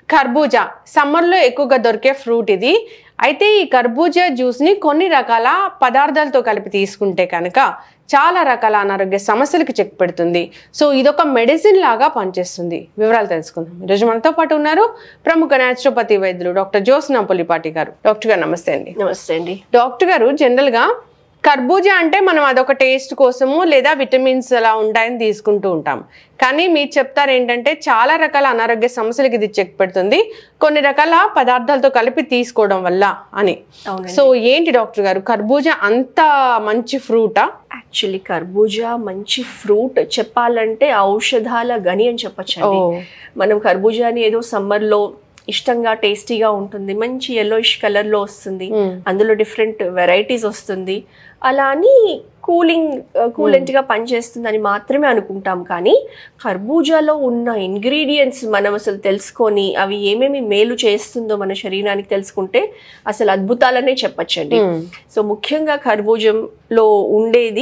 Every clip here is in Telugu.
కర్బూజా సమ్మర్లో ఎక్కువగా దొరికే ఫ్రూట్ ఇది అయితే ఈ కర్బూజా జ్యూస్ని కొన్ని రకాల పదార్థాలతో కలిపి తీసుకుంటే కనుక చాలా రకాల అనారోగ్య సమస్యలకు చెక్ పెడుతుంది సో ఇదొక మెడిసిన్ లాగా పనిచేస్తుంది వివరాలు తెలుసుకుందాం ఈరోజు మనతో పాటు ఉన్నారు ప్రముఖ న్యాచురోపతి వైద్యులు డాక్టర్ జ్యోత్స్నా పులిపాటి గారు డాక్టర్ గారు నమస్తే అండి నమస్తే అండి డాక్టర్ గారు జనరల్గా కర్బూజా అంటే మనం అదొక టేస్ట్ కోసము లేదా విటమిన్స్ అలా ఉంటాయని తీసుకుంటూ ఉంటాం కానీ మీరు చెప్తారు ఏంటంటే చాలా రకాల అనారోగ్య సమస్యలకి ఇది చెక్ పెడుతుంది కొన్ని రకాల పదార్థాలతో కలిపి తీసుకోవడం వల్ల అని అవునండి. సో ఏంటి డాక్టర్ గారు కర్బూజా అంత మంచి ఫ్రూటా యాక్చువల్లీ కర్బూజా మంచి ఫ్రూట్ చెప్పాలంటే ఔషధాల గని అని చెప్పొచ్చండి ఓ. మనం కర్బూజాని ఏదో summer లో ఇష్టంగా టేస్టీగా ఉంటుంది మంచి ఎల్లోయిష్ కలర్ లో వస్తుంది అందులో డిఫరెంట్ వెరైటీస్ వస్తుంది అలా అని కూలింగ్ కూలెంట్ గా పనిచేస్తుందని మాత్రమే అనుకుంటాం కానీ కర్బూజాలో ఉన్న ఇంగ్రీడియంట్స్ మనం అసలు తెలుసుకొని అవి ఏమేమి మేలు చేస్తుందో మన శరీరానికి తెలుసుకుంటే అసలు అద్భుతాలనే చెప్పచ్చండి సో ముఖ్యంగా కర్బూజంలో ఉండేది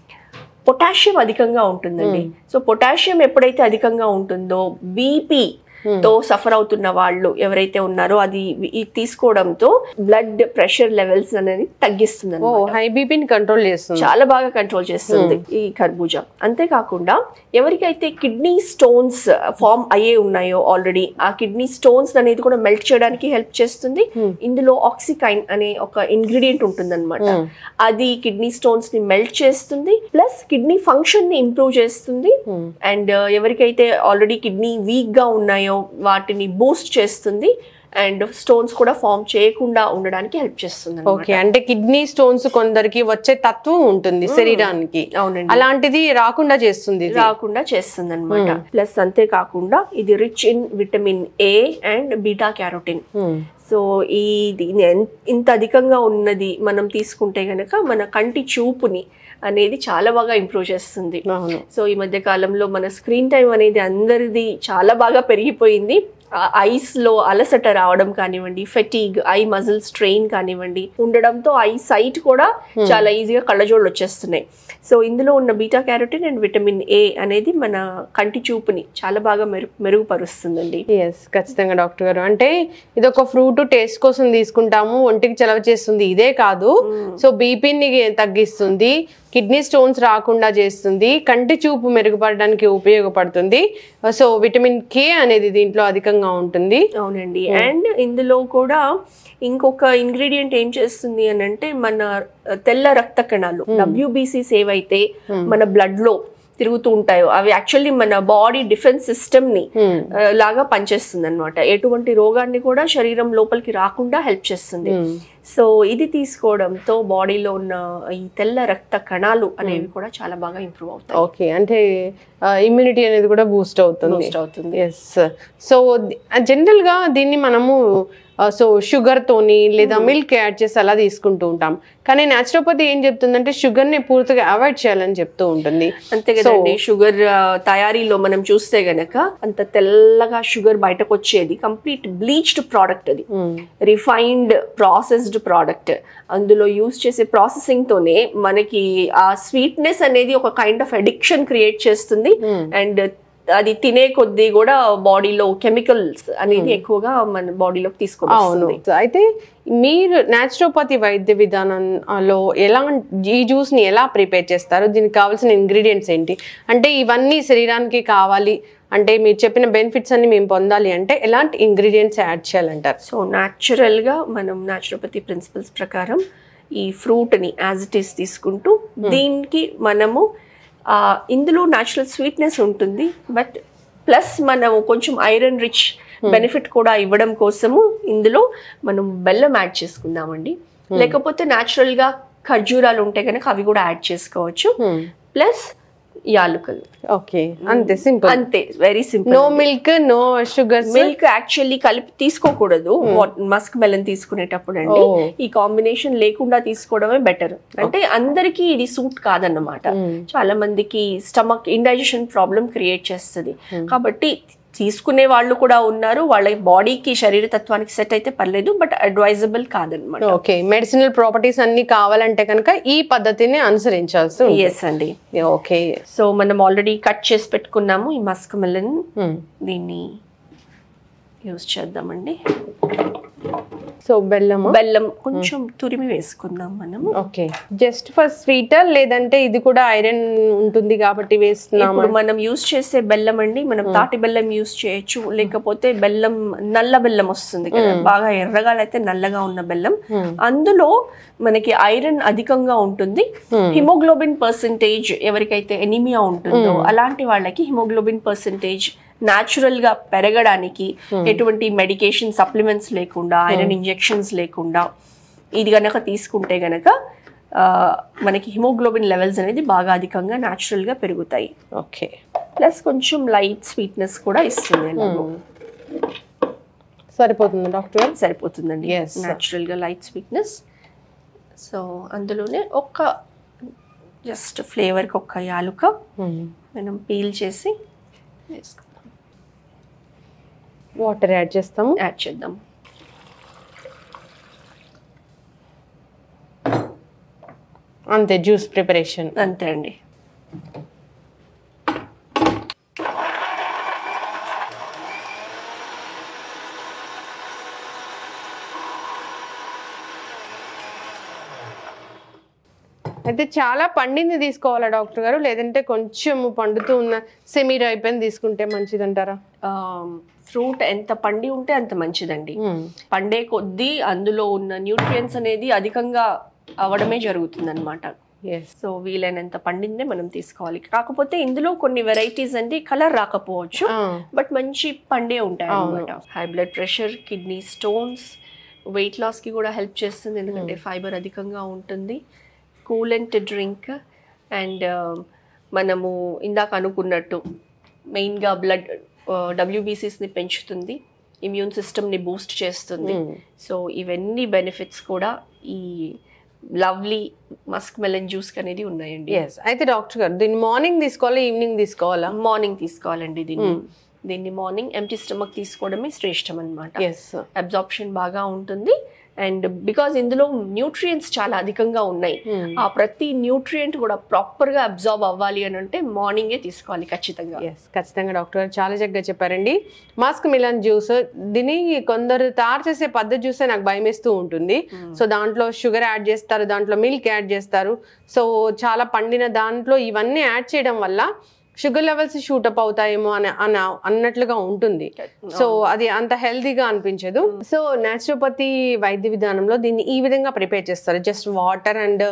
పొటాషియం అధికంగా ఉంటుందండి సో పొటాషియం ఎప్పుడైతే అధికంగా ఉంటుందో బీపీ తో సఫర్ అవుతున్న వాళ్ళు ఎవరైతే ఉన్నారో అది ఇది తీసుకోవడంతో బ్లడ్ ప్రెషర్ లెవెల్స్ అనేది తగ్గిస్తుంది ఓ హై బీపీని కంట్రోల్ చేస్తుంది చాలా బాగా కంట్రోల్ చేస్తుంది ఈ కర్బూజా అంతేకాకుండా ఎవరికైతే కిడ్నీ స్టోన్స్ ఫామ్ అయ్యే ఉన్నాయో ఆల్రెడీ ఆ కిడ్నీ స్టోన్స్ అనేది కూడా మెల్ట్ చేయడానికి హెల్ప్ చేస్తుంది ఇందులో ఆక్సికైన్ అనే ఒక ఇంగ్రీడియంట్ ఉంటుంది అది కిడ్నీ స్టోన్స్ ని మెల్ట్ చేస్తుంది ప్లస్ కిడ్నీ ఫంక్షన్ ని ఇంప్రూవ్ చేస్తుంది అండ్ ఎవరికైతే ఆల్రెడీ కిడ్నీ వీక్ గా ఉన్నాయో వాటిని బూస్ట్ చేస్తుంది అండ్ స్టోన్స్ కూడా ఫామ్ చేయకుండా ఉండడానికి హెల్ప్ చేస్తుంది అన్నమాట. ఓకే అంటే కిడ్నీ స్టోన్స్ కొందరికి వచ్చే తత్వం ఉంటుంది శరీరానికి అవునండి అలాంటిది రాకుండా చేస్తుంది ఇది. రాకుండా చేస్తుంది అనమాట ప్లస్ అంతేకాకుండా ఇది rich in vitamin A and beta carotene Hmm. So ఈ దీని ఎన్- ఇంత అధికంగా ఉన్నది మనం తీసుకుంటే గనక మన కంటి చూపుని అనేది చాలా బాగా ఇంప్రూవ్ చేస్తుంది అవును సో ఈ మధ్య కాలంలో మన స్క్రీన్ టైం అనేది అందరిది చాలా బాగా పెరిగిపోయింది ఐస్ లో అలసట రావడం కానివ్వండి ఫెటీగ్ ఐ మజిల్ స్ట్రెయిన్ కానివ్వండి ఉండడంతో ఐ సైట్ కూడా చాలా ఈజీగా కళ్ళజోళ్ళు వచ్చేస్తున్నాయి సో ఇందులో ఉన్న beta carotene and vitamin A అనేది మన కంటి చూపుని చాలా బాగా మెరు మెరుగుపరుస్తుందండి ఎస్ ఖచ్చితంగా డాక్టర్ గారు అంటే ఇది ఒక ఫ్రూట్ టేస్ట్ కోసం తీసుకుంటాము ఒంటికి చలవ చేస్తుంది ఇదే కాదు సో బీపీని తగ్గిస్తుంది కిడ్నీ స్టోన్స్ రాకుండా చేస్తుంది కంటి చూపు మెరుగుపడడానికి ఉపయోగపడుతుంది సో విటమిన్ కే అనేది దీంట్లో అధికంగా ఉంటుంది అవునండి అండ్ ఇందులో కూడా ఇంకొక ఇంగ్రీడియంట్ ఏం చేస్తుంది అని అంటే మన తెల్ల రక్త కణాలు డబ్ల్యూబీసీస్ ఏవైతే మన బ్లడ్ లో తిరుగుతూ ఉంటాయో అవి యాక్చువల్లీ మన బాడీ డిఫెన్స్ సిస్టమ్ ని Hmm. ఆ, లాగా పనిచేస్తుంది అనమాట ఎటువంటి రోగాన్ని కూడా శరీరం లోపలికి రాకుండా హెల్ప్ చేస్తుంది Hmm. సో ఇది తీసుకోవడంతో బాడీలో ఉన్న ఈ తెల్ల రక్త కణాలు అనేవి కూడా చాలా బాగా ఇంప్రూవ్ అవుతాయి ఓకే అంటే ఇమ్యూనిటీ అనేది కూడా బూస్ట్ అవుతుంది బూస్ట్ అవుతుంది ఎస్ సో జనరల్ గా దీన్ని మనము సో షుగర్ తోని లేదా మిల్క్ యాడ్ చేసి అలా తీసుకుంటూ ఉంటాం కానీ న్యాచురోపతి ఏం చెప్తుందంటే షుగర్ ని పూర్తిగా అవాయిడ్ చేయాలని చెప్తూ ఉంటుంది అంతే కదండి షుగర్ ఆ, తయారీలో మనం చూస్తే గనక అంత తెల్లగా షుగర్ బయటకు వచ్చేది కంప్లీట్ బ్లీచ్డ్ ప్రోడక్ట్ అది Hmm. రిఫైన్డ్ ప్రాసెస్డ్ ప్రోడక్ట్ అందులో యూస్ చేసే ప్రాసెసింగ్ తోనే మనకి ఆ స్వీట్నెస్ అనేది ఒక కైండ్ ఆఫ్ అడిక్షన్ క్రియేట్ చేస్తుంది అండ్ అది తినే కొద్దీ కూడా బాడీలో కెమికల్స్ అనేది ఎక్కువగా మన బాడీలోకి తీసుకొని అవును వస్తుంది అయితే మీరు న్యాచురోపతి వైద్య విధానంలో ఎలా ఈ జ్యూస్ ని ఎలా ప్రిపేర్ చేస్తారు దీనికి కావాల్సిన ఇంగ్రీడియంట్స్ ఏంటి అంటే ఇవన్నీ శరీరానికి కావాలి అంటే మీరు చెప్పిన బెనిఫిట్స్ అన్ని మేము పొందాలి అంటే ఎలాంటి ఇంగ్రీడియంట్స్ యాడ్ చేయాలంటారు సో న్యాచురల్గా మనం న్యాచురోపతి ప్రిన్సిపల్స్ ప్రకారం ఈ ఫ్రూట్ని యాజ్ ఇట్ ఈస్ తీసుకుంటూ దీనికి మనము ఆ, ఇందులో న్యాచురల్ స్వీట్నెస్ ఉంటుంది బట్ ప్లస్ మనము కొంచెం ఐరన్ రిచ్ బెనిఫిట్ కూడా ఇవ్వడం కోసము ఇందులో మనం బెల్లం యాడ్ చేసుకుందామండి లేకపోతే న్యాచురల్గా ఖర్జూరాలు ఉంటే కనుక అవి కూడా యాడ్ చేసుకోవచ్చు ప్లస్ యాలుకలు ఓకే అంతే సింపుల్ అంతే very simple no milk no sugar milk actually కలిపి తీసుకోకూడదు మస్క్ మెలన్ తీసుకునేటప్పుడు అండి Oh. ఈ కాంబినేషన్ లేకుండా తీసుకోవడమే బెటర్ అంటే అందరికీ ఇది సూట్ కాదన్నమాట చాలా మందికి స్టమక్ ఇండైజెషన్ ప్రాబ్లం క్రియేట్ చేస్తుంది కాబట్టి తీసుకునే వాళ్ళు కూడా ఉన్నారు వాళ్ళ బాడీకి శరీర తత్వానికి సెట్ అయితే పర్లేదు బట్ అడ్వైజబుల్ కాదనమాట ఓకే మెడిసినల్ ప్రాపర్టీస్ అన్ని కావాలంటే కనుక ఈ పద్ధతిని అనుసరించాల్సి ఉంటుంది ఎస్ అండి ఓకే సో మనం ఆల్రెడీ కట్ చేసి పెట్టుకున్నాము ఈ మస్క్ మెలన్ దీన్ని యూజ్ చేద్దామండి సో బెల్లము బెల్లం కొంచెం తురిమి వేసుకుందాం మనం ఓకే జస్ట్ ఫర్ స్వీట్ లేదంటే ఇది కూడా ఐరన్ ఉంటుంది కాబట్టి వేస్తున్నాము ఇప్పుడు మనం యూజ్ చేసే బెల్లం అండి మనం తాటి బెల్లం యూజ్ చేయొచ్చు లేకపోతే బెల్లం నల్ల బెల్లం వస్తుంది కదా బాగా ఎర్రగా అయితే నల్లగా ఉన్న బెల్లం అందులో మనకి ఐరన్ అధికంగా ఉంటుంది హిమోగ్లోబిన్ పర్సంటేజ్ ఎవరికైతే ఎనిమియా ఉంటుందో అలాంటి వాళ్ళకి హిమోగ్లోబిన్ పర్సంటేజ్ న్యాచురల్ గా పెరగడానికి ఎటువంటి మెడికేషన్ సప్లిమెంట్స్ లేకుండా ఐరన్ ఇంజెక్షన్స్ లేకుండా ఇది గనక తీసుకుంటే గనక ఆ, మనకి హిమోగ్లోబిన్ లెవెల్స్ అనేది బాగా అధికంగా న్యాచురల్ గా పెరుగుతాయి ఓకే ప్లస్ కొంచెం లైట్ స్వీట్నెస్ కూడా ఇస్తుంది ఎలాగో. సరిపోతుంది డాక్టర్ గారు సరిపోతుందండి Yes. న్యాచురల్ గా లైట్ స్వీట్నెస్ సో అందులోనే ఒక్క జస్ట్ ఫ్లేవర్కి ఒక్క యాలుక మనం పీల్ చేసి వేసుకుందాం వాటర్ యాడ్ చేస్తాము యాడ్ చేద్దాం అంతే జ్యూస్ ప్రిపరేషన్ అంతే అండి అయితే చాలా పండింది తీసుకోవాలా డాక్టర్ గారు లేదంటే కొంచెం పండుతూ ఉన్న సెమీ అయిపోయింది తీసుకుంటే మంచిది అంటారా ఫ్రూట్ ఎంత పండి ఉంటే అంత మంచిదండి పండే కొద్దీ అందులో ఉన్న న్యూట్రియంట్స్ అనేది అధికంగా అవడమే జరుగుతుంది అనమాట ఎస్ సో వీలైనంత పండిందే మనం తీసుకోవాలి కాకపోతే ఇందులో కొన్ని వెరైటీస్ అండి కలర్ రాకపోవచ్చు బట్ మంచి పండే ఉంటాయి అనమాట high blood pressure kidney stones weight లాస్కి కూడా హెల్ప్ చేస్తుంది ఎందుకంటే ఫైబర్ అధికంగా ఉంటుంది కూలెంట్ డ్రింక్ అండ్ మనము ఇందాక అనుకున్నట్టు మెయిన్గా బ్లడ్ డబ్ల్యూబీసీస్ని పెంచుతుంది ఇమ్యూన్ సిస్టమ్ని బూస్ట్ చేస్తుంది సో ఇవన్నీ బెనిఫిట్స్ కూడా ఈ లవ్లీ మస్క్ మెలన్ జ్యూస్ అనేది ఉన్నాయండి ఎస్ అయితే డాక్టర్ గారు దీన్ని మార్నింగ్ తీసుకోవాలా ఈవినింగ్ తీసుకోవాలా మార్నింగ్ తీసుకోవాలండి దీన్ని దీన్ని మార్నింగ్ ఎంటీ స్టమక్ తీసుకోవడమే శ్రేష్టం అనమాట ఎస్ అబ్జార్ప్షన్ బాగా ఉంటుంది అండ్ బికాజ్ ఇందులో న్యూట్రియంట్స్ చాలా అధికంగా ఉన్నాయి ఆ ప్రతి న్యూట్రియంట్ కూడా ప్రాపర్ గా అబ్జార్బ్ అవ్వాలి అని అంటే మార్నింగే తీసుకోవాలి ఖచ్చితంగా ఎస్ ఖచ్చితంగా డాక్టర్ గారు చాలా చక్కగా చెప్పారండి మాస్క్ మిలన్ జ్యూస్ దీన్ని కొందరు తయారు చేసే పద్ధతి చూస్తే నాకు భయం వేస్తూ ఉంటుంది సో దాంట్లో షుగర్ యాడ్ చేస్తారు దాంట్లో మిల్క్ యాడ్ చేస్తారు సో చాలా పండిన దాంట్లో ఇవన్నీ యాడ్ చేయడం వల్ల షుగర్ లెవెల్స్ షూటప్ అవుతాయేమో అని అన అన్నట్లుగా ఉంటుంది సో అది అంత హెల్తీగా అనిపించదు సో న్యాచురోపతి వైద్య విధానంలో దీన్ని ఈ విధంగా ప్రిపేర్ చేస్తారు just water and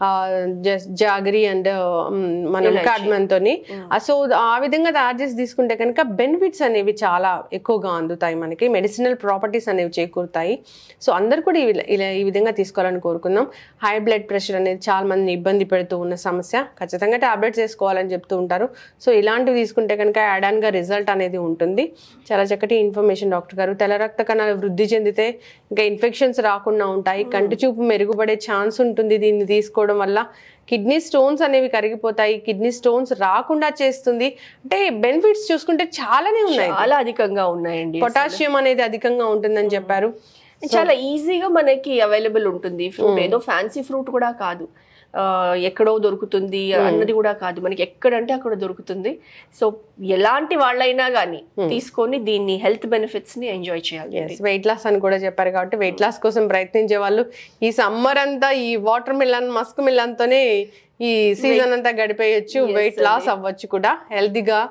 just jaggery and మనం ఇలాచీ. కార్డ్మన్ తోని సో ఆ విధంగా తయారు చేసి తీసుకుంటే కనుక బెనిఫిట్స్ అనేవి చాలా ఎక్కువగా అందుతాయి మనకి మెడిసినల్ ప్రాపర్టీస్ అనేవి చేకూరుతాయి సో అందరు కూడా ఇవి- ఇలా ఈ విధంగా తీసుకోవాలని కోరుకుందాం హై బ్లడ్ ప్రెషర్ అనేది చాలా మందిని ఇబ్బంది పెడుతూ ఉన్న సమస్య ఖచ్చితంగా టాబ్లెట్స్ వేసుకోవాలని చెప్తూ ఉంటారు సో ఇలాంటివి తీసుకుంటే కనుక యాడాన్గా రిజల్ట్ అనేది ఉంటుంది చాలా చక్కటి ఇన్ఫర్మేషన్ డాక్టర్ గారు తెల్ల రక్త కణాలు వృద్ధి చెందితే ఇంకా ఇన్ఫెక్షన్స్ రాకుండా ఉంటాయి కంటి చూపు మెరుగుపడే ఛాన్స్ ఉంటుంది దీన్ని తీసుకోవడం వల్ల కిడ్నీ స్టోన్స్ అనేవి కరిగిపోతాయి కిడ్నీ స్టోన్స్ రాకుండా చేస్తుంది అంటే బెనిఫిట్స్ చూసుకుంటే చాలానే ఉన్నాయి చాలా అధికంగా ఉన్నాయండి పొటాషియం అనేది అధికంగా ఉంటుందని చెప్పారు చాలా ఈజీగా మనకి అవైలబుల్ ఉంటుంది ఫ్రూట్ ఏదో ఫ్యాన్సీ ఫ్రూట్ కూడా కాదు ఆ, ఎక్కడో దొరుకుతుంది అన్నది కూడా కాదు మనకి ఎక్కడంటే అక్కడ దొరుకుతుంది సో ఎలాంటి వాళ్ళైనా కానీ తీసుకొని దీన్ని హెల్త్ బెనిఫిట్స్ ని ఎంజాయ్ చేయాలి వెయిట్ లాస్ అని కూడా చెప్పారు కాబట్టి వెయిట్ లాస్ కోసం ప్రయత్నించే వాళ్ళు ఈ సమ్మర్ అంతా ఈ వాటర్ మిలన్ మస్క్ మిలన్ తోనే ఈ సీజన్ అంతా గడిపేయచ్చు వెయిట్ లాస్ అవ్వచ్చు కూడా హెల్తీగా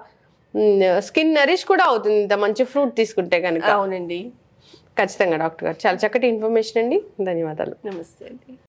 స్కిన్ నరిష్ కూడా అవుతుంది ఇంత మంచి ఫ్రూట్ తీసుకుంటే కనుక అవునండి ఖచ్చితంగా డాక్టర్ గారు చాలా చక్కటి ఇన్ఫర్మేషన్ అండి ధన్యవాదాలు నమస్తే అండి